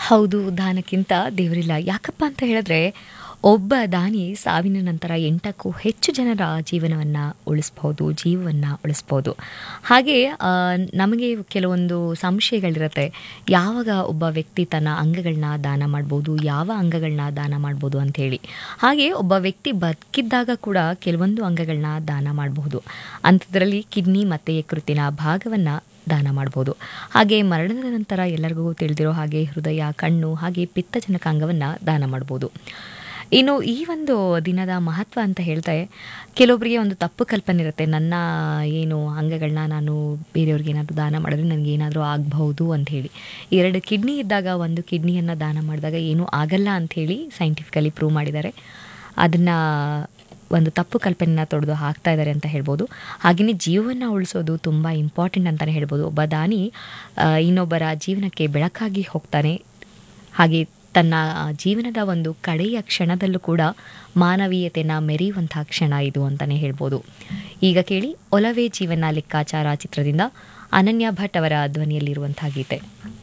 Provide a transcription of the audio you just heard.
ಹೌದು ದಾನಕ್ಕಿಂತ ದೇವರಿಲ್ಲ ಯಾಕಪ್ಪ ಅಂತ ಹೇಳಿದ್ರೆ ಒಬ್ಬ ದಾನಿ ಸಾವಿನ ನಂತರ ಎಂಟಕ್ಕೂ ಹೆಚ್ಚು ಜನರ ಜೀವನವನ್ನು ಉಳಿಸ್ಬೋದು ಜೀವವನ್ನು ಉಳಿಸ್ಬೋದು ಹಾಗೆ ಆ, ನಮಗೆ ಕೆಲವೊಂದು ಸಂಶಯಗಳಿರುತ್ತೆ ಯಾವಾಗ ಒಬ್ಬ ವ್ಯಕ್ತಿ ತನ್ನ ಅಂಗಗಳನ್ನ ದಾನ ಮಾಡ್ಬೋದು ಯಾವ ಅಂಗಗಳನ್ನ ದಾನ ಮಾಡ್ಬೋದು ಅಂಥೇಳಿ ಹಾಗೆ ಒಬ್ಬ ವ್ಯಕ್ತಿ ಬದುಕಿದ್ದಾಗ ಕೂಡ ಕೆಲವೊಂದು ಅಂಗಗಳನ್ನ ದಾನ ಮಾಡಬಹುದು ಅಂಥದ್ರಲ್ಲಿ ಕಿಡ್ನಿ ಮತ್ತು ಯಕೃತ್ತಿನ ಭಾಗವನ್ನು ದಾನ ಮಾಡ್ಬೋದು ಹಾಗೆ ಮರಣದ ನಂತರ ಎಲ್ಲರಿಗೂ ತಿಳಿದಿರೋ ಹಾಗೆ ಹೃದಯ ಕಣ್ಣು ಹಾಗೆ ಪಿತ್ತಜನಕ ಅಂಗವನ್ನು ದಾನ ಮಾಡ್ಬೋದು ಇನ್ನು ಈ ಒಂದು ದಿನದ ಮಹತ್ವ ಅಂತ ಹೇಳ್ತಾ ಕೆಲವೊಬ್ಬರಿಗೆ ಒಂದು ತಪ್ಪು ಕಲ್ಪನೆ ಇರುತ್ತೆ ನನ್ನ ಏನು ಅಂಗಗಳನ್ನ ನಾನು ಬೇರೆಯವ್ರಿಗೆ ಏನಾದರೂ ದಾನ ಮಾಡಿದ್ರೆ ನನಗೆ ಏನಾದರೂ ಆಗಬಹುದು ಅಂತ ಹೇಳಿ ಎರಡು ಕಿಡ್ನಿ ಇದ್ದಾಗ ಒಂದು ಕಿಡ್ನಿಯನ್ನು ದಾನ ಮಾಡಿದಾಗ ಏನೂ ಆಗಲ್ಲ ಅಂಥೇಳಿ ಸೈಂಟಿಫಿಕಲಿ ಪ್ರೂವ್ ಮಾಡಿದ್ದಾರೆ ಅದನ್ನು ಒಂದು ತಪ್ಪು ಕಲ್ಪನೆನ ತೊಡೆದು ಹಾಕ್ತಾ ಇದ್ದಾರೆ ಅಂತ ಹೇಳ್ಬೋದು ಹಾಗೆಯೇ ಜೀವನ ಉಳಿಸೋದು ತುಂಬ ಇಂಪಾರ್ಟೆಂಟ್ ಅಂತಲೇ ಹೇಳ್ಬೋದು ಒಬ್ಬ ದಾನಿ ಆ, ಇನ್ನೊಬ್ಬರ ಜೀವನಕ್ಕೆ ಬೆಳಕಾಗಿ ಹೋಗ್ತಾನೆ ಹಾಗೆ ತನ್ನ ಜೀವನದ ಒಂದು ಕಡೆಯ ಕ್ಷಣದಲ್ಲೂ ಕೂಡ ಮಾನವೀಯತೆನ ಮೆರೆಯುವಂತಹ ಕ್ಷಣ ಇದು ಅಂತಲೇ ಹೇಳ್ಬೋದು ಈಗ ಕೇಳಿ ಒಲವೇ ಜೀವನ ಲೆಕ್ಕಾಚಾರ ಚಿತ್ರದಿಂದ ಅನನ್ಯ ಭಟ್ ಅವರ ಧ್ವನಿಯಲ್ಲಿರುವಂತಹ ಗೀತೆ